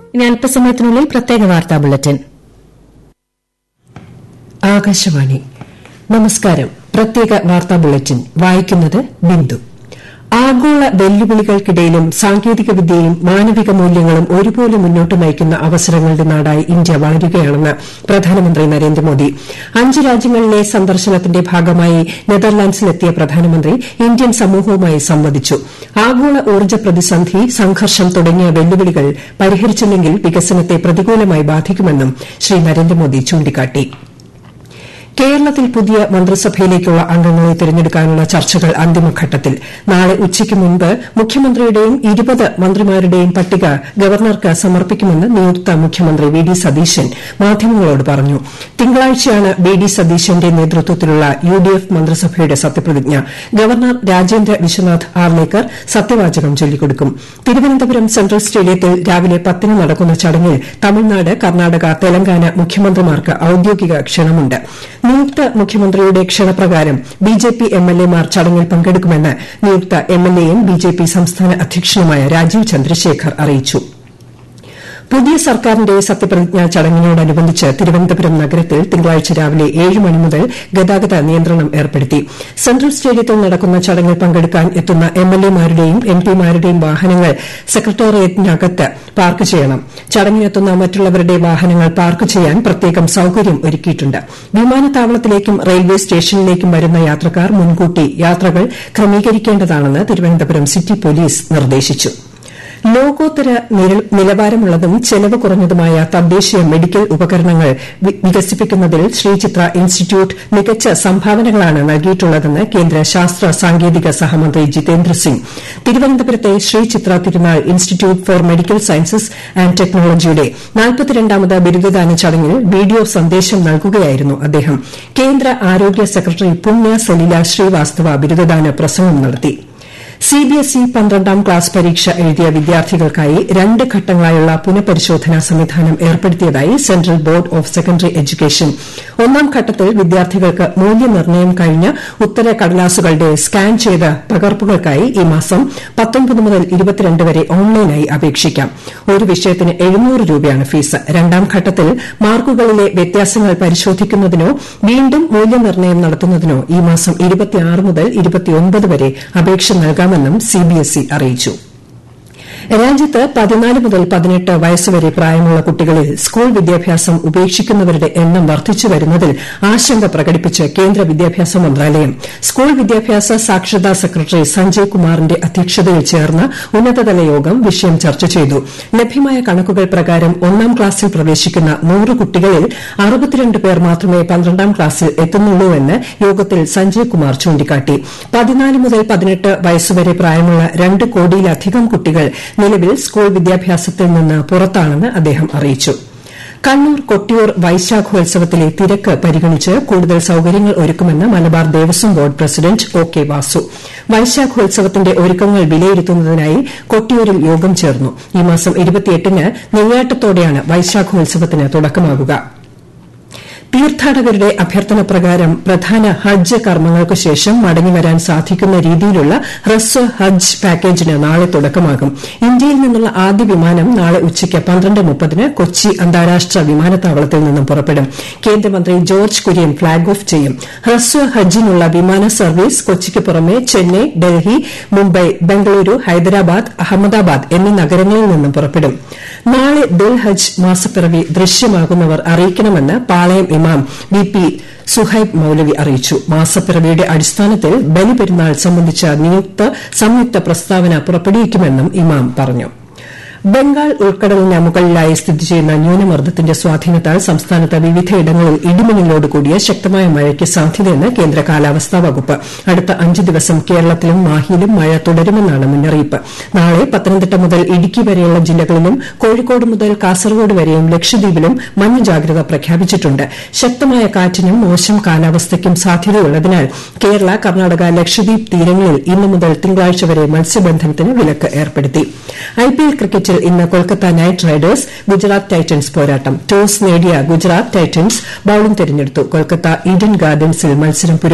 ഇനി അല്പസമയത്തിനുള്ളിൽ പ്രത്യേക വാർത്താ ബുള്ളറ്റിൻ ആകാശവാണി നമസ്കാരം പ്രത്യേക വാർത്താ ബുള്ളറ്റിൻ വായിക്കുന്നത് ബിന്ദു ആഗോള വെല്ലുവിളികൾക്കിടയിലും സാങ്കേതികവിദ്യയും മാനവിക മൂല്യങ്ങളും ഒരുപോലെ മുന്നോട്ട് നയിക്കുന്ന അവസരങ്ങളുടെ നാടായി ഇന്ത്യ വളരുകയാണെന്ന് പ്രധാനമന്ത്രി നരേന്ദ്രമോദി അഞ്ച് രാജ്യങ്ങളിലെ സന്ദർശനത്തിന്റെ ഭാഗമായി നെതർലാൻഡ്സിലെത്തിയ പ്രധാനമന്ത്രി ഇന്ത്യൻ സമൂഹവുമായി സംവദിച്ചു ആഗോള ഊർജ്ജ പ്രതിസന്ധി സംഘർഷം തുടങ്ങിയ വെല്ലുവിളികൾ പരിഹരിച്ചില്ലെങ്കിൽ വികസനത്തെ പ്രതികൂലമായി ബാധിക്കുമെന്നും ശ്രീ നരേന്ദ്രമോദി ചൂണ്ടിക്കാട്ടി കേരളത്തിൽ പുതിയ മന്ത്രിസഭയിലേക്കുള്ള അംഗങ്ങളെ തിരഞ്ഞെടുക്കാനുള്ള ചർച്ചകൾ അന്തിമഘട്ടത്തിൽ നാളെ ഉച്ചയ്ക്ക് മുൻപ് മുഖ്യമന്ത്രിയുടെയും ഇരുപത് മന്ത്രിമാരുടെയും പട്ടിക ഗവർണർക്ക് സമർപ്പിക്കുമെന്ന് നിയുക്ത മുഖ്യമന്ത്രി വി ഡി സതീശൻ മാധ്യമങ്ങളോട് പറഞ്ഞു തിങ്കളാഴ്ചയാണ് വി ഡി സതീശന്റെ നേതൃത്വത്തിലുള്ള യു ഡി എഫ് മന്ത്രിസഭയുടെ സത്യപ്രതിജ്ഞ ഗവർണർ രാജേന്ദ്ര വിശ്വനാഥ് ആർലേക്കർ സത്യവാചകം ചൊല്ലിക്കൊടുക്കും തിരുവനന്തപുരം സെൻട്രൽ സ്റ്റേഡിയത്തിൽ രാവിലെ പത്തിന് നടക്കുന്ന ചടങ്ങിൽ തമിഴ്നാട് കർണാടക തെലങ്കാന മുഖ്യമന്ത്രിമാർക്ക് ഔദ്യോഗിക ക്ഷണമുണ്ട് നിയുക്ത മുഖ്യമന്ത്രിയുടെ ക്ഷണപ്രകാരം ബിജെപി എംഎൽഎമാർ ചടങ്ങിൽ പങ്കെടുക്കുമെന്ന് നിയുക്ത എംഎൽഎയും ബിജെപി സംസ്ഥാന അധ്യക്ഷനുമായ രാജീവ് ചന്ദ്രശേഖർ അറിയിച്ചു പുതിയ സർക്കാരിന്റെ സത്യപ്രതിജ്ഞാ ചടങ്ങിനോടനുബന്ധിച്ച് തിരുവനന്തപുരം നഗരത്തിൽ തിങ്കളാഴ്ച രാവിലെ ഏഴ് മണി മുതൽ ഗതാഗത നിയന്ത്രണം ഏർപ്പെടുത്തി സെൻട്രൽ സ്റ്റേഡിയത്തിൽ നടക്കുന്ന ചടങ്ങിൽ പങ്കെടുക്കാൻ എത്തുന്ന എംഎൽഎമാരുടെയും എംപിമാരുടെയും വാഹനങ്ങൾ സെക്രട്ടേറിയറ്റിനകത്ത് പാർക്ക് ചെയ്യണം ചടങ്ങിനെത്തുന്ന മറ്റുള്ളവരുടെ വാഹനങ്ങൾ പാർക്ക് ചെയ്യാൻ പ്രത്യേകം സൌകര്യം ഒരുക്കിയിട്ടുണ്ട് വിമാനത്താവളത്തിലേക്കും റെയിൽവേ സ്റ്റേഷനിലേക്കും വരുന്ന യാത്രക്കാർ മുൻകൂട്ടി യാത്രകൾ ക്രമീകരിക്കേണ്ടതാണെന്ന് തിരുവനന്തപുരം സിറ്റി പോലീസ് നിർദ്ദേശിച്ചു ലോകോത്തര നിലവാരമുള്ളതും ചെലവ് കുറഞ്ഞതുമായ തദ്ദേശീയ മെഡിക്കൽ ഉപകരണങ്ങൾ വികസിപ്പിക്കുന്നതിൽ ശ്രീചിത്ര ഇൻസ്റ്റിറ്റ്യൂട്ട് മികച്ച സംഭാവനകളാണ് നൽകിയിട്ടുള്ളതെന്ന് കേന്ദ്ര ശാസ്ത്ര സാങ്കേതിക സഹമന്ത്രി ജിതേന്ദ്ര സിംഗ് തിരുവനന്തപുരത്തെ Sree Chitra Thirunal institute for medical sciences and ടെക്നോളജിയുടെ നാൽപ്പത്തിരണ്ടാമത് ബിരുദദാന ചടങ്ങിൽ വീഡിയോ സന്ദേശം നൽകുകയായിരുന്നു അദ്ദേഹം കേന്ദ്ര ആരോഗ്യ സെക്രട്ടറി പുണ്യ സലില ശ്രീവാസ്തവ ബിരുദദാന പ്രസംഗം നടത്തി സിബിഎസ്ഇ പന്ത്രണ്ടാം ക്ലാസ് പരീക്ഷ എഴുതിയ വിദ്യാർത്ഥികൾക്കായി രണ്ട് ഘട്ടങ്ങളായുള്ള പുനഃപരിശോധനാ സംവിധാനം ഏർപ്പെടുത്തിയതായി central board of secondary education ഒന്നാം ഘട്ടത്തിൽ വിദ്യാർത്ഥികൾക്ക് മൂല്യനിർണ്ണയം കഴിഞ്ഞ ഉത്തരക്കടലാസുകളുടെ സ്കാൻ ചെയ്ത പകർപ്പുകൾക്കായി ഈ മാസം മുതൽ വരെ ഓൺലൈനായി അപേക്ഷിക്കാം ഒരു വിഷയത്തിന് എഴുന്നൂറ് രൂപയാണ് ഫീസ് രണ്ടാം ഘട്ടത്തിൽ മാർക്കുകളിലെ വ്യത്യാസങ്ങൾ പരിശോധിക്കുന്നതിനോ വീണ്ടും മൂല്യനിർണ്ണയം നടത്തുന്നതിനോ ഈ മാസം മുതൽ വരെ അപേക്ഷ നൽകാം നൽകാമെന്നും സിബിഎസ്ഇ അറിയിച്ചു രാജ്യത്ത് പതിനാല് മുതൽ പതിനെട്ട് വയസ്സുവരെ പ്രായമുള്ള കുട്ടികളിൽ സ്കൂൾ വിദ്യാഭ്യാസം ഉപേക്ഷിക്കുന്നവരുടെ എണ്ണം വർദ്ധിച്ചു വരുന്നതിൽ ആശങ്ക പ്രകടിപ്പിച്ച് കേന്ദ്ര വിദ്യാഭ്യാസ മന്ത്രാലയം സ്കൂൾ വിദ്യാഭ്യാസ സാക്ഷരതാ സെക്രട്ടറി സഞ്ജയ് കുമാറിന്റെ അധ്യക്ഷതയിൽ ചേർന്ന ഉന്നതതല യോഗം വിഷയം ചർച്ച ചെയ്തു ലഭ്യമായ കണക്കുകൾ പ്രകാരം ഒന്നാം ക്ലാസ്സിൽ പ്രവേശിക്കുന്ന നൂറ് കുട്ടികളിൽ അറുപത്തിരണ്ട് പേർ മാത്രമേ പന്ത്രണ്ടാം ക്ലാസ്സിൽ എത്തുന്നുള്ളൂവെന്ന് യോഗത്തിൽ സഞ്ജയ് കുമാർ ചൂണ്ടിക്കാട്ടി പതിനാല് മുതൽ പതിനെട്ട് വയസ്സുവരെ പ്രായമുള്ള രണ്ട് കോടിയിലധികം കുട്ടികൾ നിലവിൽ സ്കൂൾ വിദ്യാഭ്യാസത്തിൽ നിന്ന് പുറത്താണെന്ന് അദ്ദേഹം അറിയിച്ചു കണ്ണൂർ കൊട്ടിയൂർ വൈശാഖോത്സവത്തിലെ തിരക്ക് പരിഗണിച്ച് കൂടുതൽ സൌകര്യങ്ങൾ ഒരുക്കുമെന്ന് Malabar Devaswom board president O K Vasu വൈശാഖോത്സവത്തിന്റെ ഒരുക്കങ്ങൾ വിലയിരുത്തുന്നതിനായി കൊട്ടിയൂരിൽ യോഗം ചേർന്നു ഈ മാസം ന് നെയ്യാട്ടത്തോടെയാണ് വൈശാഖോത്സവത്തിന് തുടക്കമാകുക തീർത്ഥാടകരുടെ അഭ്യർത്ഥന പ്രകാരം പ്രധാന ഹജ്ജ് കർമ്മങ്ങൾക്കു ശേഷം മടങ്ങിവരാൻ സാധിക്കുന്ന രീതിയിലുള്ള ഹ്രസ്വ ഹജ്ജ് പാക്കേജിന് നാളെ തുടക്കമാകും ഇന്ത്യയിൽ നിന്നുള്ള ആദ്യ വിമാനം നാളെ ഉച്ചയ്ക്ക് പന്ത്രണ്ട് മുപ്പതിന് കൊച്ചി അന്താരാഷ്ട്ര വിമാനത്താവളത്തിൽ നിന്നും പുറപ്പെടും കേന്ദ്രമന്ത്രി ജോർജ് കുര്യൻ ഫ്ളാഗ് ഓഫ് ചെയ്യും ഹ്രസ്വ ഹജ്ജിനുള്ള വിമാന സർവീസ് കൊച്ചിക്ക് പുറമെ ചെന്നൈ ഡൽഹി മുംബൈ ബംഗളൂരു ഹൈദരാബാദ് അഹമ്മദാബാദ് എന്നീ നഗരങ്ങളിൽ നിന്നും പുറപ്പെടും നാളെ ദുൽ ഹജ്ജ് മാസപ്പിറവി ദൃശ്യമാകുന്നവർ അറിയിക്കണമെന്ന് പാളയം ഇമാം വി പി സുഹൈബ് മൌലവി അറിയിച്ചു മാസപ്പിറവിയുടെ അടിസ്ഥാനത്തിൽ ബലിപെരുന്നാൾ സംബന്ധിച്ച നിയുക്ത സംയുക്ത പ്രസ്താവന പുറപ്പെടുവിക്കുമെന്നും ഇമാം പറഞ്ഞു ബംഗാൾ ഉൾക്കടലിന് മുകളിലായി സ്ഥിതി ചെയ്യുന്ന ന്യൂനമർദ്ദത്തിന്റെ സ്വാധീനത്താൽ സംസ്ഥാനത്ത് വിവിധയിടങ്ങളിൽ ഇടിമിന്നലോടുകൂടിയ ശക്തമായ മഴയ്ക്ക് സാധ്യതയെന്ന് കേന്ദ്ര കാലാവസ്ഥാ വകുപ്പ് അടുത്ത അഞ്ച് ദിവസം കേരളത്തിലും മാഹിയിലും മഴ തുടരുമെന്നാണ് മുന്നറിയിപ്പ് നാളെ പത്തനംതിട്ട മുതൽ ഇടുക്കി വരെയുള്ള ജില്ലകളിലും കോഴിക്കോട് മുതൽ കാസർഗോഡ് വരെയും ലക്ഷദ്വീപിലും മഞ്ഞ ജാഗ്രത പ്രഖ്യാപിച്ചിട്ടുണ്ട് ശക്തമായ കാറ്റിനും മോശം കാലാവസ്ഥയ്ക്കും സാധ്യതയുള്ളതിനാൽ കേരള കർണാടക ലക്ഷദ്വീപ് തീരങ്ങളിൽ ഇന്നു മുതൽ തിങ്കളാഴ്ച വരെ മത്സ്യബന്ധനത്തിന് വിലക്ക് ഏർപ്പെടുത്തി ഐപിഎൽ ക്രിക്കറ്റിൽ ഇന്ന് Kolkata knight riders Gujarat titans പോരാട്ടം ടോസ് നേടിയ ഗുജറാത്ത് ടൈറ്റൻസ് ബൌളിംഗ് തെരഞ്ഞെടുത്തു കൊൽക്കത്ത ഈഡൻ ഗാർഡൻസിൽ മത്സരം